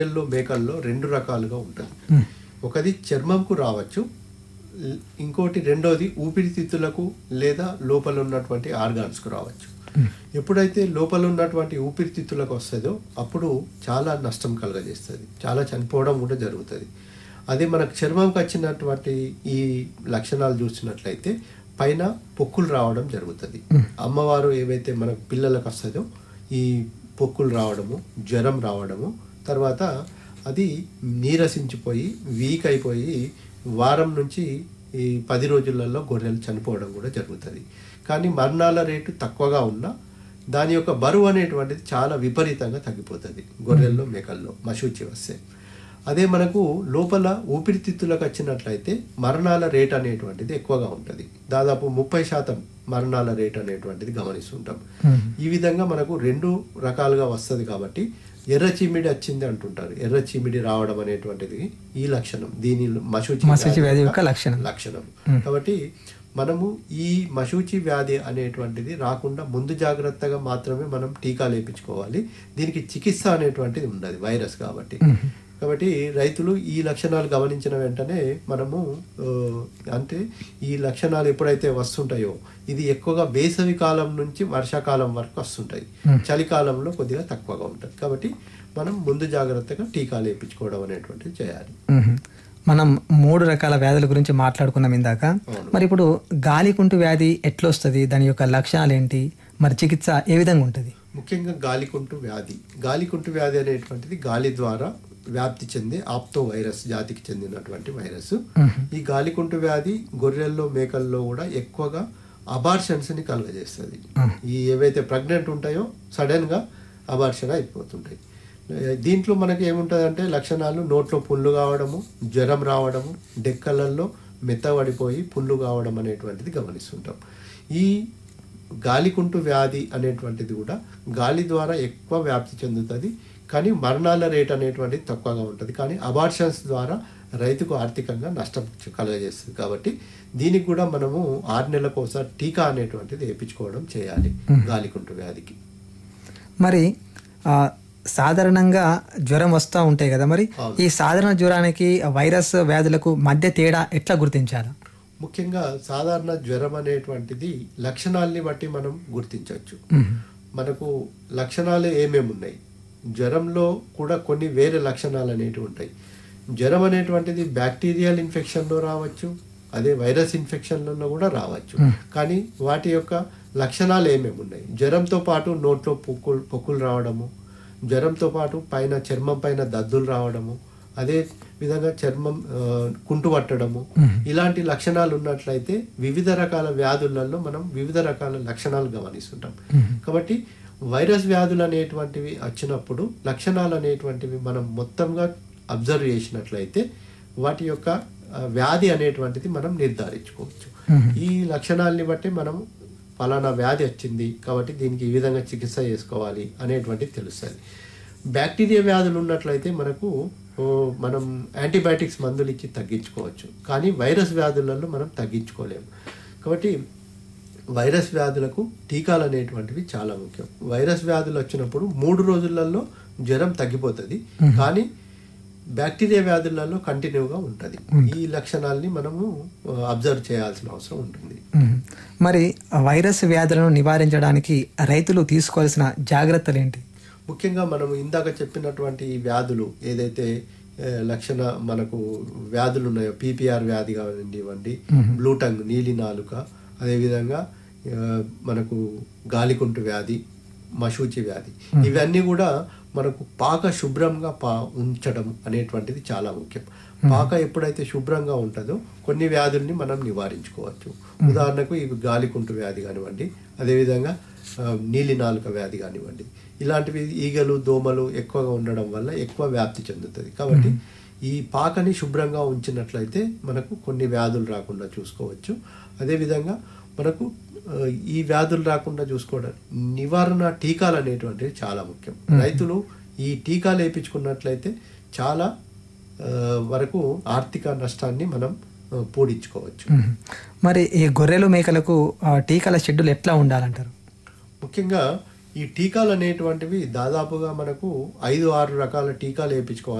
గొర్రెల్లో మేకల్లో రెండు రకాలుగా ఉంటుంది ఒకది చర్మంకు రావచ్చు ల్- ఇంకోటి రెండోది ఊపిరితిత్తులకు లేదా లోపల ఉన్నటువంటి ఆర్గాన్స్కు రావచ్చు ఎప్పుడైతే లోపల ఉన్నటువంటి ఊపిరితిత్తులకు వస్తుందో అప్పుడు చాలా నష్టం కలుగజేస్తుంది చాలా చనిపోవడం కూడా జరుగుతుంది అదే మనకు చర్మంకి వచ్చినటువంటి ఈ లక్షణాలు చూసినట్లయితే పైన పొక్కులు రావడం జరుగుతుంది అమ్మవారు ఏవైతే మన పిల్లలకు వస్తుందో ఈ పొక్కులు రావడము జ్వరం రావడము తర్వాత అది నీరసించిపోయి వీక్ అయిపోయి వారం నుంచి ఈ పది రోజులలో గొర్రెలు చనిపోవడం కూడా జరుగుతుంది కానీ మరణాల రేటు తక్కువగా ఉన్నా దాని యొక్క బరువు అనేటువంటిది చాలా విపరీతంగా తగ్గిపోతుంది గొర్రెల్లో మేకల్లో మశూచి వస్తే అదే మనకు లోపల ఊపిరితిత్తులకు వచ్చినట్లయితే మరణాల రేట్ అనేటువంటిది ఎక్కువగా ఉంటుంది దాదాపు ముప్పై శాతం మరణాల రేట్ అనేటువంటిది గమనిస్తుంటాం ఈ విధంగా మనకు రెండు రకాలుగా వస్తుంది కాబట్టి ఎర్ర చీమిడి వచ్చింది అంటుంటారు ఎర్ర చీమిడి రావడం అనేటువంటిది ఈ లక్షణం దీని మశూచి మశూచి వ్యాధి వ్యాధి యొక్క లక్షణం. లక్షణం కాబట్టి మనము ఈ మశూచి వ్యాధి అనేటువంటిది రాకుండా ముందు జాగ్రత్తగా మాత్రమే మనం టీకాలు వేయించుకోవాలి దీనికి చికిత్స అనేటువంటిది ఉన్నది వైరస్ కాబట్టి కాబట్టి రైతులు ఈ లక్షణాలు గమనించిన వెంటనే మనము ఆ, అంటే ఈ లక్షణాలు ఎప్పుడైతే వస్తుంటాయో ఇది ఎక్కువగా వేసవి కాలం నుంచి వర్షాకాలం వరకు వస్తుంటాయి చలికాలంలో కొద్దిగా తక్కువగా ఉంటుంది కాబట్టి మనం ముందు జాగ్రత్తగా టీకాలు వేయించుకోవడం అనేటువంటిది చేయాలి మ్మ్. మనం మూడు రకాల వ్యాధుల గురించి మాట్లాడుకున్నాం ఇందాక అవును. మరి ఇప్పుడు గాలికుంటు వ్యాధి ఎట్లొస్తుంది దాని యొక్క లక్షణాలు ఏంటి మరి చికిత్స ఏ విధంగా ఉంటుంది ముఖ్యంగా గాలికుంటు వ్యాధి గాలికుంటు వ్యాధి అనేటువంటిది గాలి ద్వారా వ్యాప్తి చెందే ఆప్తో వైరస్ జాతికి చెందినటువంటి వైరస్ ఈ గాలికుంటు వ్యాధి గొర్రెల్లో మేకల్లో కూడా ఎక్కువగా అబార్షన్స్ ని కలుగజేస్తుంది ఈ ఏవైతే ప్రెగ్నెంట్ ఉంటాయో సడన్ గా అబార్షన్ అయిపోతుంటాయి ఏ, దీంట్లో మనకి ఏముంటుందంటే లక్షణాలు నోట్లో పుళ్ళు కావడము జ్వరం రావడము డెక్కలల్లో మెత్తబడిపోయి పుళ్ళు కావడం అనేటువంటిది గమనిస్తుంటాం ఈ గాలికుంటు వ్యాధి అనేటువంటిది కూడా గాలి ద్వారా ఎక్కువ వ్యాప్తి చెందుతుంది కానీ మరణాల రేట్ అనేటువంటిది తక్కువగా ఉంటుంది కానీ అబార్షన్స్ ద్వారా రైతుకు ఆర్థికంగా నష్టం కలుగజేస్తుంది కాబట్టి దీనికి కూడా మనము ఆరు నెలలకు ఒకసారి టీకా అనేటువంటిది వేయించుకోవడం చేయాలి గాలికుంటు వ్యాధికి మరి ఆ, సాధారణంగా జ్వరం వస్తూ ఉంటాయి కదా మరి అవును. ఈ సాధారణ జ్వరానికి వైరస్ వ్యాధులకు మధ్య తేడా ఎట్లా గుర్తించాలి ముఖ్యంగా సాధారణ జ్వరం అనేటువంటిది లక్షణాలని బట్టి మనం గుర్తించవచ్చు మనకు లక్షణాలు ఏమేమి ఉన్నాయి జ్వరంలో కూడా కొన్ని వేరే లక్షణాలు అనేటివి ఉంటాయి జ్వరం అనేటువంటిది బ్యాక్టీరియల్ ఇన్ఫెక్షన్లో రావచ్చు అదే వైరస్ ఇన్ఫెక్షన్లలో కూడా రావచ్చు కానీ వాటి యొక్క లక్షణాలు ఏమేమి ఉన్నాయి జ్వరంతో పాటు నోట్లో పొక్కులు పొక్కులు రావడము జ్వరంతో పాటు పైన చర్మం పైన దద్దులు రావడము అదే విధంగా చర్మం ఆ, కుంటు పట్టడము ఇలాంటి లక్షణాలు ఉన్నట్లయితే వివిధ రకాల వ్యాధులలో మనం వివిధ రకాల లక్షణాలు గమనిస్తుంటాం కాబట్టి వైరస్ వ్యాధులు అనేటువంటివి వచ్చినప్పుడు లక్షణాలు అనేటువంటివి మనం మొత్తంగా అబ్జర్వ్ చేసినట్లయితే వాటి యొక్క ఆ, వ్యాధి అనేటువంటిది మనం నిర్ధారించుకోవచ్చు ఈ లక్షణాలని బట్టి మనం ఫలానా వ్యాధి వచ్చింది కాబట్టి దీనికి ఈ విధంగా చికిత్స చేసుకోవాలి అనేటువంటిది తెలుస్తుంది బ్యాక్టీరియా వ్యాధులు ఉన్నట్లయితే మనకు ఓ, మనం యాంటీబయాటిక్స్ మందులు ఇచ్చి తగ్గించుకోవచ్చు కానీ వైరస్ వ్యాధులలో మనం తగ్గించుకోలేము కాబట్టి వైరస్ వ్యాధులకు టీకాలు అనేటువంటివి చాలా ముఖ్యం వైరస్ వ్యాధులు వచ్చినప్పుడు మూడు రోజులలో జ్వరం తగ్గిపోతుంది కానీ బ్యాక్టీరియా వ్యాధులలో కంటిన్యూగా ఉంటుంది ఈ లక్షణాలని మనము అబ్జర్వ్ చేయాల్సిన అవసరం ఉంటుంది మ్మ్. మరి వైరస్ వ్యాధులను నివారించడానికి రైతులు తీసుకోవాల్సిన జాగ్రత్తలు ఏంటి ముఖ్యంగా మనం ఇందాక చెప్పినటువంటి ఈ వ్యాధులు ఏదైతే ఏ, లక్షణ మనకు వ్యాధులు ఉన్నాయో పీపీఆర్ వ్యాధి కానివ్వండి బ్లూ టంగ్ నీలి నాలుక అదేవిధంగా ఆ, మనకు గాలికుంటు వ్యాధి మశూచి వ్యాధి ఇవన్నీ కూడా మనకు పాక శుభ్రంగా పా ఉంచడం అనేటువంటిది చాలా ముఖ్యం పాక ఎప్పుడైతే శుభ్రంగా ఉంటుందో కొన్ని వ్యాధుల్ని మనం నివారించుకోవచ్చు ఉదాహరణకు ఇవి గాలికుంటు వ్యాధి కానివ్వండి అదేవిధంగా ఆ, నీలి నాలుక వ్యాధి కానివ్వండి ఇలాంటివి ఈగలు దోమలు ఎక్కువగా ఉండడం వల్ల ఎక్కువ వ్యాప్తి చెందుతుంది కాబట్టి ఈ పాకని శుభ్రంగా ఉంచినట్లయితే మనకు కొన్ని వ్యాధులు రాకుండా చూసుకోవచ్చు అదేవిధంగా మనకు ఆ, ఈ వ్యాధులు రాకుండా చూసుకోవడం నివారణ టీకాలు అనేటువంటివి చాలా ముఖ్యం రైతులు ఈ టీకాలు వేయించుకున్నట్లయితే చాలా ఆ, వరకు ఆర్థిక నష్టాన్ని మనం ఆ, పూడించుకోవచ్చు మ్మ్. మరి ఈ గొర్రెలు మేకలకు ఆ, టీకాల షెడ్యూల్ ఎట్లా ఉండాలంటారు ముఖ్యంగా ఈ టీకాలు అనేటువంటివి దాదాపుగా మనకు ఐదు ఆరు రకాల టీకాలు వేయించుకోవాలి